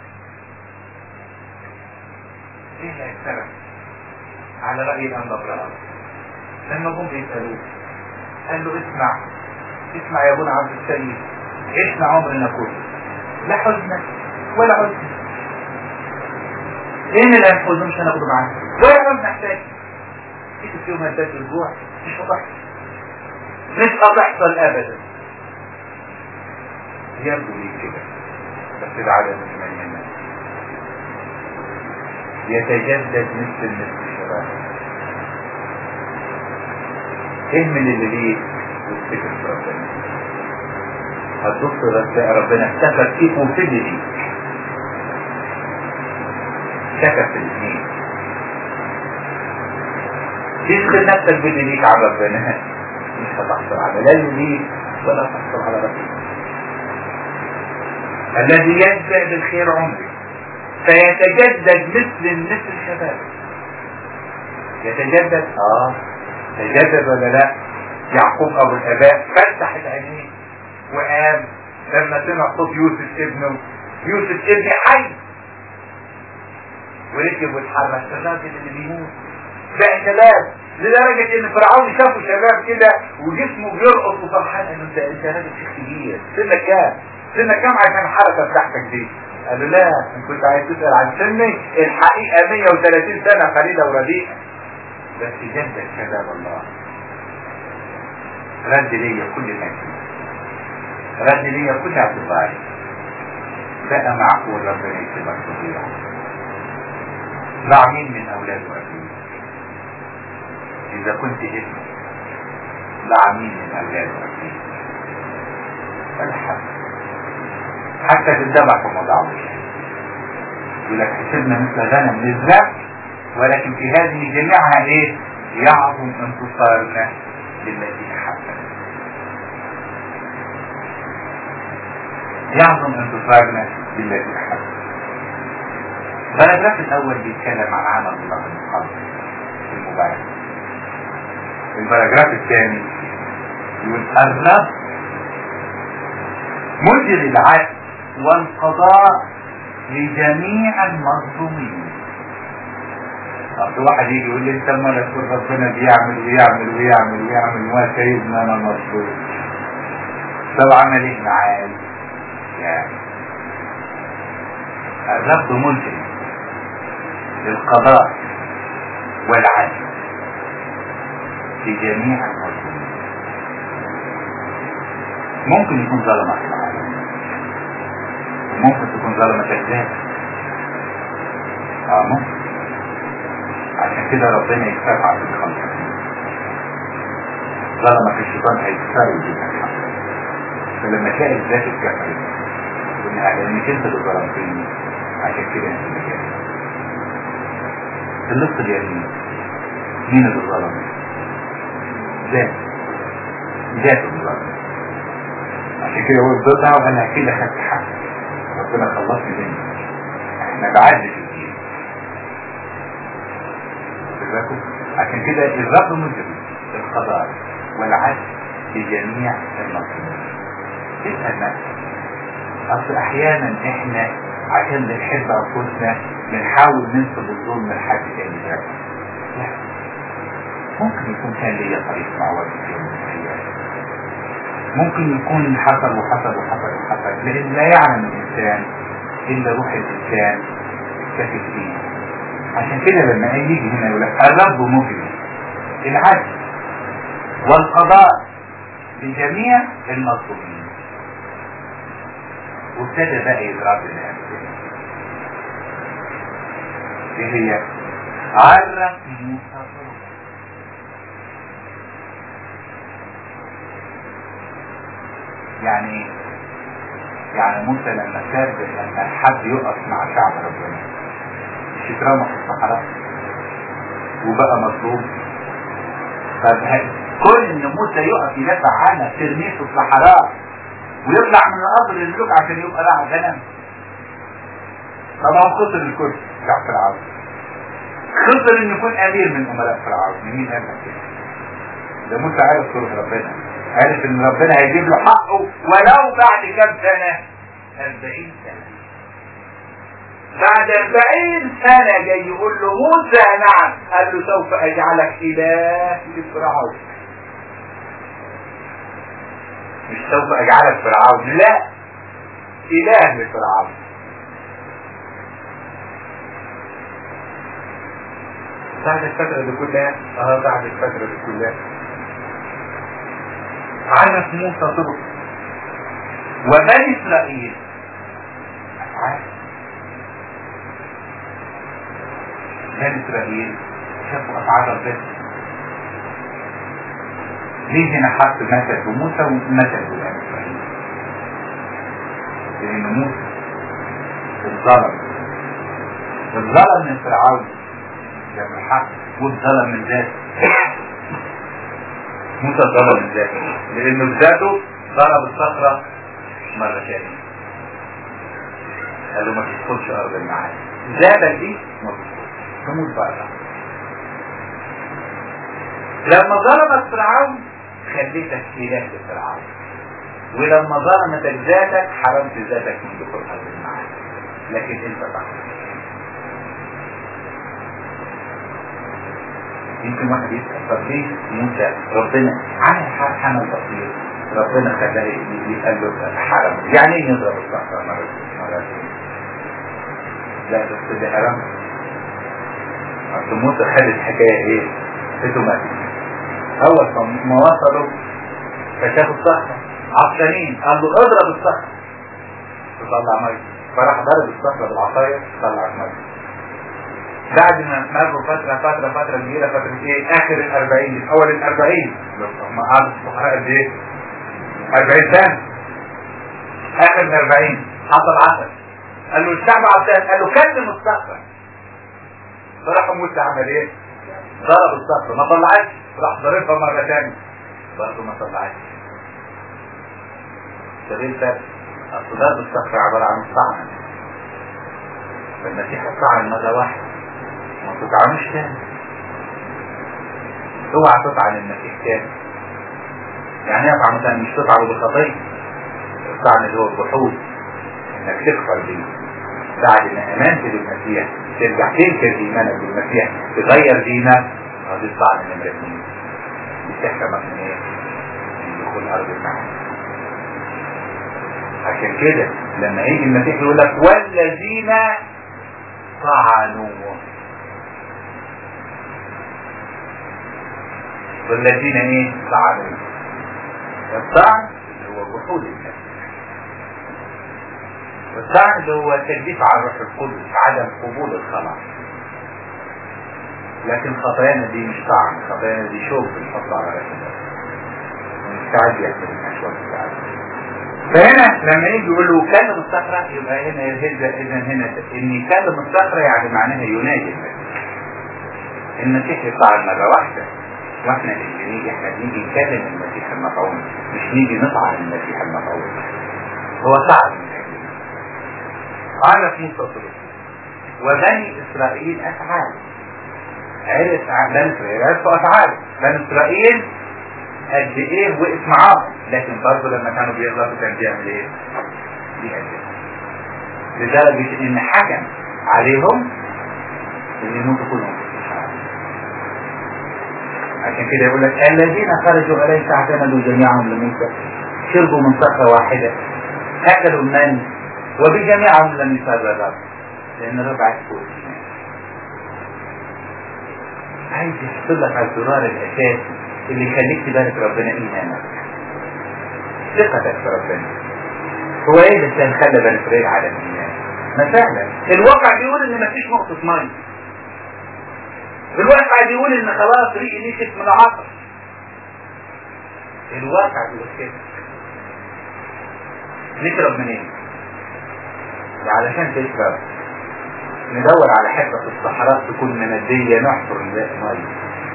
ايه اللي هيكسرك على رأي الأنبا برا لما جم بيسألوه قال له اسمع اسمع يا ابونا عبد السيد عشنا عمرنا كله لا حزن ولا حزن ايه اللي هنحزن مش هناخده معانا ولا حزن نحتاج تيجي في يوم هتاك الجوع مش هتحصل مش هتحصل ابدا يبدو لي كده بس ده عدد من الناس يتجدد مثل مثل الشباب اهمل اللي ليك وافتكر في ربنا هتبص تلاقي ربنا افتكر فيك وفي اللي ليك افتكر في الاثنين تشغل نفسك باللي ليك على ربنا مش هتحصل على لا اللي ليك ولا تحصل على ربنا الذي يشبع بالخير عمرك فيتجدد مثل النسر الشباب يتجدد اه تجدد ولا لا يعقوب ابو الاباء فتح العينين وقام لما سمع صوت يوسف ابنه يوسف ابني حي وركب واتحرك الراجل اللي بيموت بقى شباب لدرجة ان فرعون شافوا شباب كده وجسمه بيرقص وفرحان انه انت انت راجل شيخ كبير سنك كام؟ سنك كام عشان الحركة بتاعتك دي؟ قال له لا ان كنت عايز تسأل عن سني الحقيقة 130 سنة خليلة ورديئة بس جدد شباب الله رد ليا كل مجد رد ليا كل اعتباري بقى معقول ربنا يكتبك تضيع ضع مين من اولاده اكيد اذا كنت ابن ضع مين من اولاده اكيد الحق حتى تتذبح وما ضعوش يقول لك حسبنا مثل غنم للذبح ولكن في هذه جميعها ايه يعظم انتصارنا للذين حبنا يعظم انتصارنا للذين حبنا البراجراف الاول بيتكلم عن عمل الله المقدس في المباركة البراجراف الثاني يقول الرب مجري العدل والقضاء لجميع المظلومين اصل واحد يجي يقول لي انت ما تقول ربنا بيعمل ويعمل ويعمل ويعمل وما سيدنا انا مظلوم طب عمل ايه معايا يعني الرب ملزم للقضاء والعدل لجميع المظلومين ممكن يكون ظلمك العالم ممكن تكون ظلمتك ذات اه ممكن عشان كده ربنا يكفاك عن الخلق ظلمك الشيطان هيكفر يجيبك الحق فلما تلاقي الذات اتكفرت وانها لانك انت اللي ظلمتني عشان كده انت اللي جاي في النص اليمين مين اللي ظلم؟ ذات ذات اللي ظلم عشان كده هو ضدها وانا كده خدت حق ربنا خلصني مني احنا بعدل الدين بالكم عشان كده الرب مجرم القضاء والعدل لجميع المظلومين اسأل نفسك اصل احيانا احنا عشان بنحب انفسنا بنحاول ننسب الظلم لحد تاني لا ممكن يكون كان ليا طريق مع وجه في يوم من الايام ممكن يكون حصل وحصل وحصل وحصل لان لا يعلم الانسان الا روح الانسان اكتفت فيه عشان كده لما يجي هنا يقول لك الرب مجرم العدل والقضاء لجميع المظلومين وابتدى بقى يضرب لنا امثله ايه هي عرف موسى طرق يعني ايه يعني موسى لما ساب لما حد يقف مع شعب ربنا مش يترمى في الصحراء وبقى مطلوب طب كل ان موسى يقف يدافع عنها ترميه في الصحراء ويطلع من الارض للملوك عشان يبقى راعي غنم طبعا خسر الكرسي بتاع فرعون خسر ان يكون امير من امراء فرعون مين قال لك كده ده موسى عارف طرق ربنا عارف ان ربنا هيجيب له حقه ولو بعد كام سنه 40 سنه بعد 40 سنة جاي يقول له موسى نعم قال له سوف اجعلك اله لفرعون مش سوف اجعلك فرعون لا اله لفرعون بعد الفترة دي كلها اه بعد الفترة دي كلها عرف موسى طرق وبني اسرائيل عارف بني اسرائيل شافوا افعال ربنا ليه هنا حط مثل بموسى ومثل ببني اسرائيل لان موسى الظلم الظلم من فرعون جاب الحق والظلم من ذاته موسى ظلم من ذاته لانه بذاته ضرب الصخره مره ثانيه قال له ما تدخلش ارض المعاد ذاتك دي ما تدخلش تموت بره لما ظلمت فرعون خليتك اله لفرعون ولما ظلمتك ذاتك حرمت ذاتك من دخول ارض المعاد لكن انت صح يمكن واحد يسأل طب ليه موسى ربنا عمل حمل بسيط ربنا خلاه يقال له حرم يعني ايه يضرب الصخرة مرتين لا بس ده حرام اصل موسى خد الحكاية ايه اوتوماتيك اول ما وصلوا فشافوا الصخرة عطشانين قال له اضرب الصخرة تطلع مية فراح ضرب الصخرة بالعصاية طلعت مية بعد ما مروا فترة فترة فترة كبيرة فترة ايه اخر الاربعين اول الاربعين ما قعدوا الصحراء قد ايه 40 سنة اخر الاربعين حصل عسل قال له الشعب عطشان قال له كلم الصخرة فراح موسى عمل ايه ضرب الصخرة ما طلعتش راح ضربها مرة ثانية برضه ما طلعتش ده ايه الفرق اصل ضرب الصخرة عبارة عن الطعن فالمسيح الطعن مرة واحدة ما تطعنوش تاني اوعى تطعن المسيح تاني يعني ايه طعن تاني مش تطعنه بخطية الطعن اللي هو الجحود انك تكفر بيه بعد ما امنت بالمسيح ترجع تنكر ايمانك بالمسيح تغير دينك هذه الطعن نمرة اثنين بتحكمك من ايه؟ من دخول ارض المعاد عشان كده لما يجي المسيح يقول لك والذين طعنوا والذين ايه طعنوا الطعن اللي هو جحود النفس والطعن اللي هو تجديف على الروح القدس عدم قبول الخلاص لكن خطايانا دي مش طعن خطايانا دي شوك بنحطه على رأسنا ونستعد يحمل الأشواك بتاعتنا فهنا لما يجي يقول له كلم الصخرة يبقى هنا يهز اذا هنا ان يكلم الصخرة يعني معناها ينادي المسيح المسيح يطلع مرة واحدة واحنا مش بنيجي احنا بنيجي نكلم المسيح المطعون مش نيجي نطعن المسيح المطعون هو صعب قال في سطر وبني اسرائيل افعال عرف بني اسرائيل عرفوا افعال بني اسرائيل قد ايه وقف معاهم لكن برضه لما كانوا بيغلطوا كان بيعمل ايه؟ بيأدب لدرجة ان حكم عليهم ان يموتوا كلهم عشان كده يقول لك الذين خرجوا اليك اعتمدوا جميعهم لموسى شربوا من صخرة واحدة اكلوا المن وبجميعهم لم يصاب الرب لان الرب عايز فوق عايز يحط لك على الزرار الاساسي اللي يخليك تبارك ربنا ايمانك ثقتك في ربنا هو ايه اللي كان خلى بني اسرائيل على الايمان ما فعلا الواقع بيقول ان مفيش نقطة مية الواقع بيقول ان خلاص ريقي نشف من العطش الواقع بيقول كده نشرب منين؟ علشان تشرب ندور على حته في الصحراء تكون مندية نحفر نلاقي مية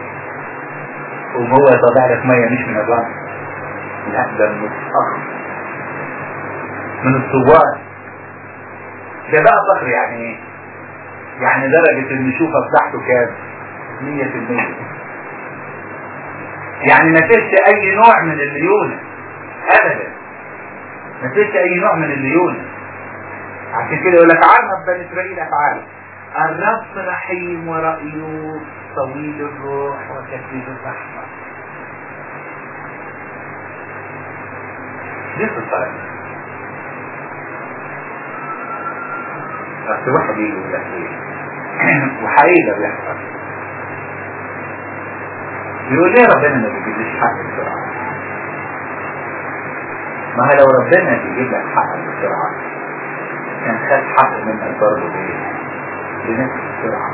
وهو يطلع لك مية مش من الرمل لا ده من الصخر من الثوار ده بقى صخر يعني ايه؟ يعني درجة النشوفة بتاعته كام؟ مية في المية يعني ما فيش اي نوع من الليونة ابدا ما فيش اي نوع من الليونة عشان كده يقول لك عرف بني اسرائيل افعاله الرب رحيم ورأيه طويل الروح وكثير الرحمة دي الصلاة بس واحد يجي يقول لك ايه وحقيقي ده بيحصل يقول ليه ربنا ما بيجيبليش حق بسرعة ما هو لو ربنا بيجيب لك حق بسرعة كان خد حق منك برضه بايه؟ بنفس السرعة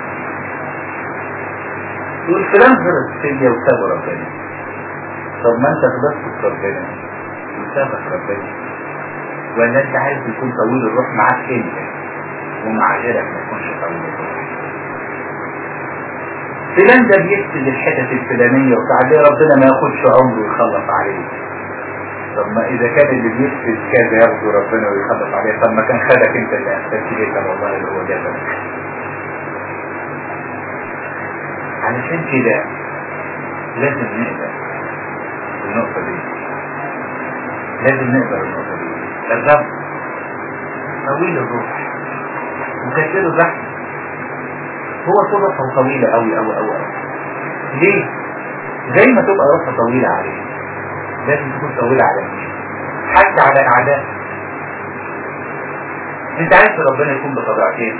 يقول فلان غلط فيا وساب ربنا طب ما انت غلطت في ربنا وسابك ربنا ولا انت عايز يكون طويل الروح معاك انت ومع غيرك ما يكونش طويل الروح فلان ده بيقتل الحتت الفلانية وبعدين ربنا ما ياخدش عمره ويخلص عليه طب ما اذا كان اللي بيقتل كذا ياخده ربنا ويخلص عليه طب ما كان خدك انت اللي احسنت ليك والله اللي هو جابك علشان كده لازم نقدر النقطة دي لازم نقدر النقطة دي الرب طويل الروح وكثير الرحمة هو طول روحه طويلة أوي أوي أوي أوي ليه؟ زي ما تبقى روحه طويلة عليه لازم تكون طويلة على مين؟ حتى على أعداء أنت عايز ربنا يكون بطبيعتين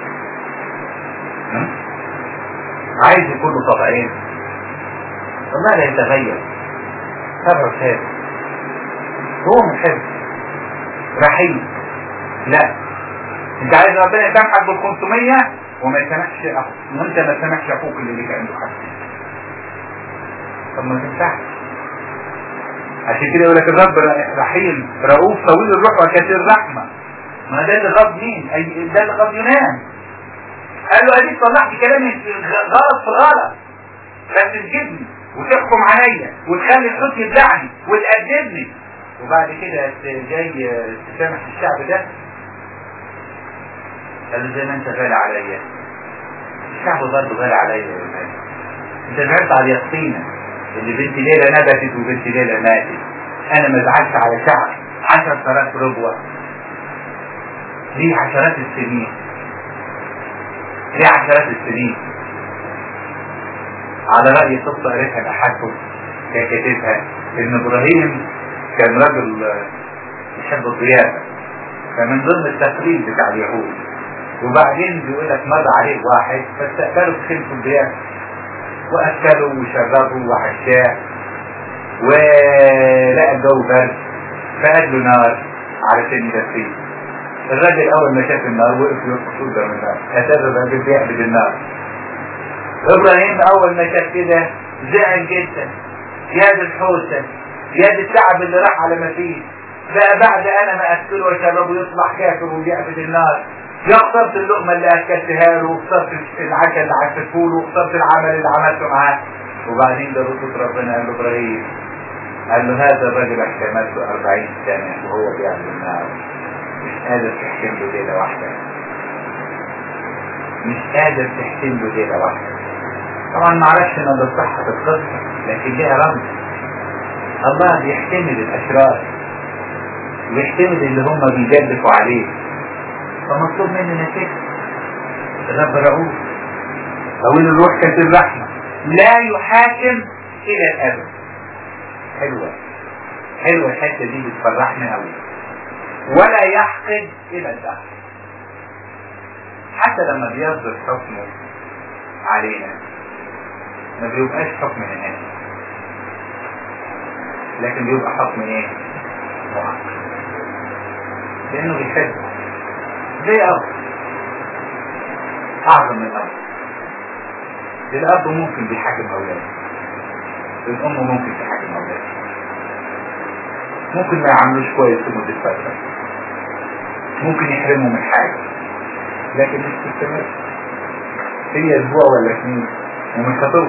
عايز يكون له طبعين والله لا يتغير طبعه ثابت هو محب رحيم لا انت عايز ربنا يسامحك بال 500 وما يسامحش اخوك وانت ما تسامحش اخوك اللي ليك عنده حق طب ما تنفعش عشان كده يقول لك الرب رحيم رؤوف طويل الروح وكثير الرحمه ما ده اللي غض مين؟ ده اللي غض يونان قال له اديك طلعت كلامي غلط في غلط بس تجيبني وتحكم عليا وتخلي الحوت يبلعني وتأدبني وبعد كده جاي تسامح الشعب ده قال له زي ما انت غالي عليا الشعب برضه غالي عليا يا ولاد انت زعلت على اليقطينة اللي بنت ليلة نبتت وبنت ليلة ماتت انا ما زعلتش على شعب عشر سنوات ربوة ليه عشرات السنين ليه عشرات السنين على رأي قصة قريتها لأحدكم كان كاتبها إن إبراهيم كان راجل يحب الضيافة فمن ضمن التقليد بتاع اليهود وبعدين بيقول لك مر عليه واحد فاستقبله في خلف الضيافة وأكلوا وشربوا وعشاه ولقى الجو برد فقال له نار علشان يدفيه الراجل أول ما شاف النار وقف يرقص قدام النار أتى الراجل بيعبد النار ابراهيم اول ما شاف كده زعل جدا يا دي الحوسه يا دي التعب اللي راح على ما فيه بقى بعد انا ما اكله واشربه يصبح كافر ويعبد النار يا خسرت اللقمه اللي اكلتها له وخسرت العشاء اللي عشته له وخسرت العمل اللي عملته معاه وبعدين ده رسول ربنا قال له ابراهيم قال له هذا الرجل احتملته 40 سنه وهو بيعبد النار مش قادر تحكم له ليله واحده مش قادر تحكم له ليله واحده طبعا ما اعرفش ان ده صحة القصة لكن ليها رمز الله بيحتمل الاشرار ويحتمل اللي هم بيجدفوا عليه فمطلوب مننا كده الرب رؤوف طويل الروح كثير الرحمة لا يحاكم الى الابد حلوة حلوة الحتة دي بتفرحنا قوي ولا يحقد الى الدهر حتى لما بيصدر حكمه علينا ما بيبقاش حكم نهائي لكن بيبقى حكم ايه مؤقت لانه بيحب زي اب اعظم من الاب الاب ممكن بيحاكم اولاده الام ممكن تحاكم اولاده ممكن ما يعملوش كويس في مدة فترة ممكن يحرموا من حاجة لكن مش تستمر هي اسبوع ولا اثنين ومش هتوصل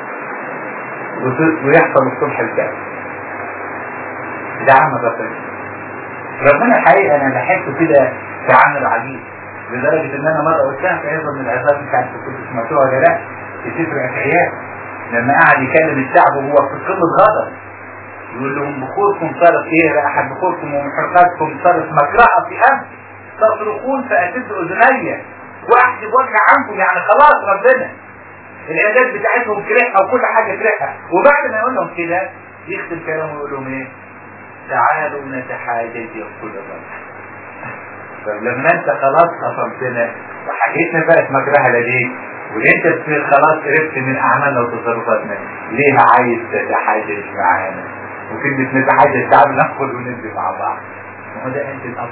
ويحصل الصبح الكامل ده عمل ربنا ربنا الحقيقة انا بحسه كده تعامل عجيب لدرجة ان انا مرة قلتها في ايضا من العظات مش عارف كنت سمعتوها ولا لا في سفر اشعياء لما قعد يكلم الشعب وهو في قمة غضب يقول لهم بخوركم صارت ايه لا احد بخوركم ومحرقاتكم صارت مكرهة في امس تصرخون فاسد اذني واحجب وجه عنكم يعني خلاص ربنا العادات بتاعتهم كرهها وكل حاجة كرهها وبعد ما يقول لهم كده يختم كلامه ويقول لهم ايه تعالوا نتحاجج يقول الرب طب لما انت خلاص خصمتنا وحكيتنا بقت مكرهة لديك وانت تصير خلاص قربت من اعمالنا وتصرفاتنا ليه عايز تتحاجج معانا وكلمة نتحاجج تعالوا ناخد وندي مع بعض ما هو ده قلب الاب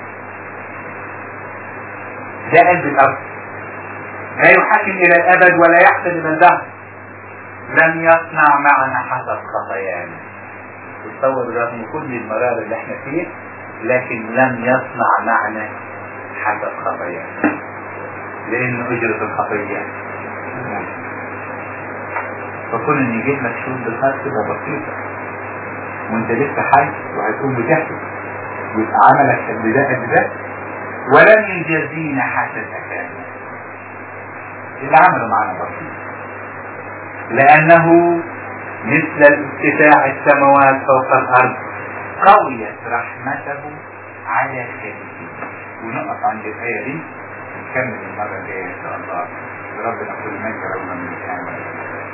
ده قلب الاب لا يحكم الى الابد ولا يحسن الى الدهر لم يصنع معنا حسب خطايانا تصور رغم كل المرار اللي احنا فيه لكن لم يصنع معنا حسب خطايانا لان اجرة الخطية فكون ان يجيب لك شروط بالخاص تبقى بسيطة وانت لسه حي وهتكون بتحكي ويبقى عملك قد ده قد ده ولم يجازينا حسب اكامل اللي عمله معنا بسيط لانه مثل ارتفاع السماوات فوق الأرض قويت رحمته على خالقه ونقف عند الآية دي نكمل المرة الجاية إن شاء الله ربنا كل من يرون من الآن